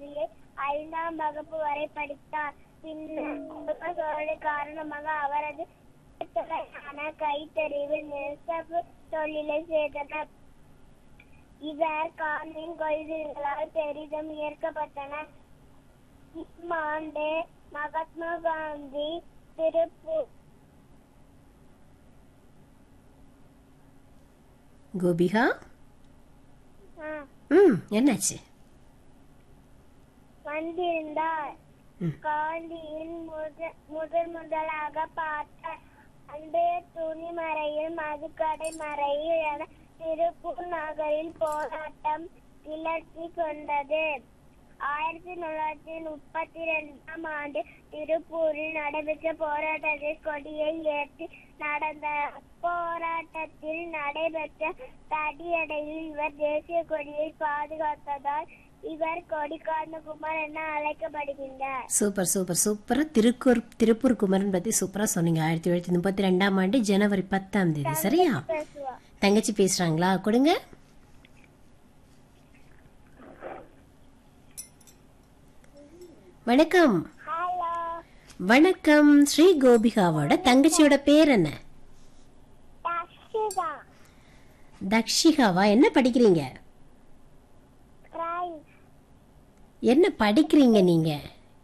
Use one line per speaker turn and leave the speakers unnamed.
கல்வியை ஐந்தாம் வகுப்பு வரை படித்தார் பின்னர் குடும்ப சூழலை காரணமாக அவரது துறையான கைத்தறிவில் நெசவு தொழிலை செய்தனர் இவர் கார்னின் கொள்கைகளால் பெரிதும் ஈர்க்கப்பட்டனர் இம்மாண்டு மகாத்மா காந்தி திருப்பூர்
கோபிகா
ஆ,
ம் என்னாச்சு
வந்திருந்தார்
ம்.
காந்தியின் முத- முதல் முதலாக பார்த்தார் அன்றைய துணிமறையில் மதுக்கடை மறையில் என திருப்பூர் நகரில் போராட்டம் கிளர்ச்சி கொண்டது ஆயிரத்தி தொள்ளாயிரத்தி முப்பத்தி ரெண்டாம் ஆண்டு திருப்பூரில் நடைபெற்ற போராட்டத்தில் கொடியை ஏற்றி நடந்த போராட்டத்தில் நடைபெற்ற தடியடையில் இவர் தேசிய கொடியை பாதுகாத்ததால் இவர் கொடிக்காந்த குமார் என அழைக்கப்படுகின்றார்
சூப்பர் சூப்பர் சூப்பரா திருக்கூர் திருப்பூர் குமரன் பத்தி சூப்பரா சொன்னீங்க ஆயிரத்தி தொள்ளாயிரத்தி முப்பத்தி ரெண்டாம் ஆண்டு ஜனவரி பத்தாம் தேதி சரியா
பேசுவா
தங்கச்சி பேசுறாங்களா கொடுங்க வணக்கம்
ஹலோ
வணக்கம் ஸ்ரீ கோபிகாவோட தங்கச்சியோட பேர் என்ன
தக்ஷிதா
தக்ஷிகாவா என்ன படிக்கிறீங்க
கிரைம்
என்ன படிக்கிறீங்க நீங்க